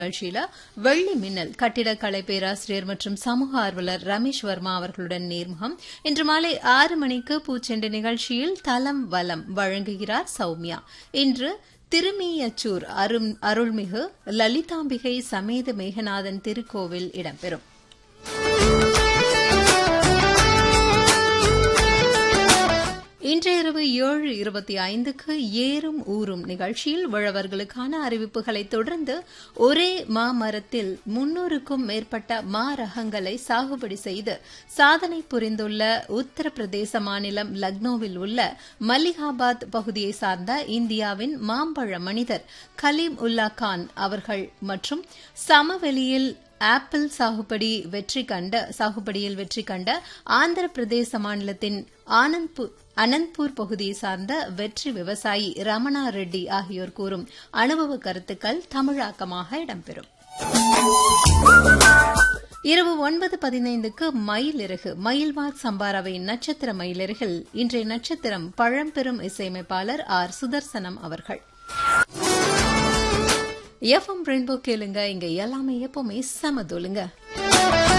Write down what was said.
நிகழ்ச்சியில வெள்ளி மின்னல் கட்டிடக்கலை பேராசிரியர் மற்றும் சமூக ஆர்வலர் ரமேஷ் வர்மா அவர்களுடன் நேர்முகம் இன்று மாலை ஆறு மணிக்கு பூச்செண்டு நிகழ்ச்சியில் தலம் வலம் வழங்குகிறார் சௌமியா இன்று திருமீயச்சூர் அருள்மிகு லலிதாம்பிகை சமேத மேகநாதன் திருக்கோவில் இடம்பெறும் இன்று இரவு ஏழு இருபத்தி ஐந்துக்கு ஏறும் ஊறும் நிகழ்ச்சியில் உழவர்களுக்கான அறிவிப்புகளை தொடர்ந்து ஒரே மாமரத்தில் முன்னூறுக்கும் மேற்பட்ட மா ரகங்களை சாகுபடி செய்து சாதனை புரிந்துள்ள உத்தரப்பிரதேச மாநிலம் லக்னோவில் உள்ள மல்லிகாபாத் பகுதியை சார்ந்த இந்தியாவின் மாம்பழ மனிதர் கலீம் உல்லா கான் அவர்கள் மற்றும் சமவெளியில் ஆப்பிள் சாகுபடி வெற்றி கண்ட சாகுபடியில் வெற்றி கண்ட ஆந்திர பிரதேச மாநிலத்தின் ஆனந்த்பூர் அனந்த்பூர் பகுதியை சார்ந்த வெற்றி விவசாயி ரமணா ரெட்டி ஆகியோர் கூறும் அனுபவ கருத்துக்கள் தமிழாக்கமாக இடம்பெறும் இரவு ஒன்பது பதினைந்துக்கு மயிலிறகு மயில்வாக் சம்பாராவின் நட்சத்திர மயிலிறகில் இன்றைய நட்சத்திரம் பழம்பெரும் இசையமைப்பாளர் ஆர் சுதர்சனம் அவர்கள் எஃப்எம் ரெயின்போ கேளுங்க இங்க எல்லாமே எப்பவுமே சமதோலுங்க